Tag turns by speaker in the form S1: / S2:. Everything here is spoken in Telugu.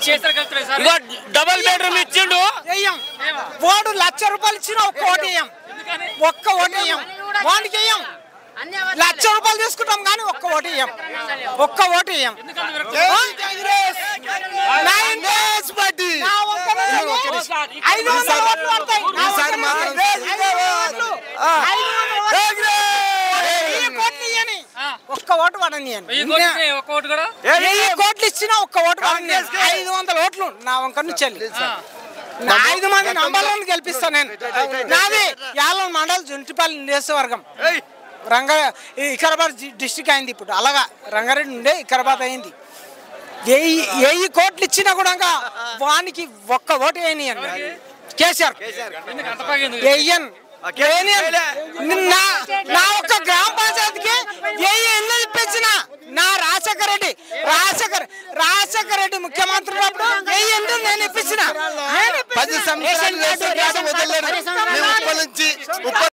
S1: చేస్తారు కలుగుతారు సార్
S2: ఇగో డబల్ బెడ్రూమ్ ఇచ్చిండు
S3: వెయ్యం వాడు లక్ష రూపాయలు ఇచ్చిన ఒక్క ఓటు వేయం
S1: ఎందుకని
S3: ఒక్క ఓటు వేయం వాడికి వేయం లక్ష రూపాయలు తీసుకుంటాం కానీ ఒక్క ఓటు వేయం ఒక్క ఓటు వేయం
S1: ఎందుకంత విరక్తి?
S3: ఆ? నా ఇంటి- నా వంకన వెళ్ళి ఐదు వందల ఓట్లు పడతాయి. నా
S4: ఈసారి
S3: వంకన
S4: మాత్రం
S3: వెళ్ళి ఐదు వందల ఓట్లు. ఐదు వందల ఓట్లు. వెయ్యి కోట్లు ఇయ్యని. ఒక్క ఓటు పడనియను
S1: వెయ్యి కోట్లు ఇస్తే ఒక్క ఓటు కూడా
S3: వెయ్యి కోట్లు ఇచ్చినా ఒక్క ఓటు పడనియను ఐదు వందల ఓట్లు నా వంక నుంచి వెళ్ళి నా ఐదు మంది నంబర్లను గెలిపిస్తా నేను నాది యాలం మండల్ జుంటిపల్లి నియోజకవర్గం రంగ ఈ వికారాబాద్ జి- డిస్టిక్ అయింది ఇప్పుడు అలాగా రంగారెడ్డి నుండే వికారాబాద్ అయింది వెయ్యి వెయ్యి కోట్లు ఇచ్చినా కూడా వానికి ఒక్క ఓటు వేయనియను కేసీఆర్
S1: ఎందుకు అంత బాగా ఎందుకు?
S3: వెయ్యన్ నా నా ఒక్క గ్రామ పంచాయతీకి వెయ్యి ఇల్లు ఇప్పించిన నా రాజశేఖర రెడ్డి రాజశేఖర్ రాజశేఖర రెడ్డి ముఖ్యమంత్రి ఉన్నప్పుడు వెయ్యి ఇల్లు నేను ఇప్పించిన నేను ఇప్పించిన.
S4: పది సంవత్సరాలు రేషన్ కార్డు వదలలేదు మేము ఉప్పల్ నుంచి ఉప్పల్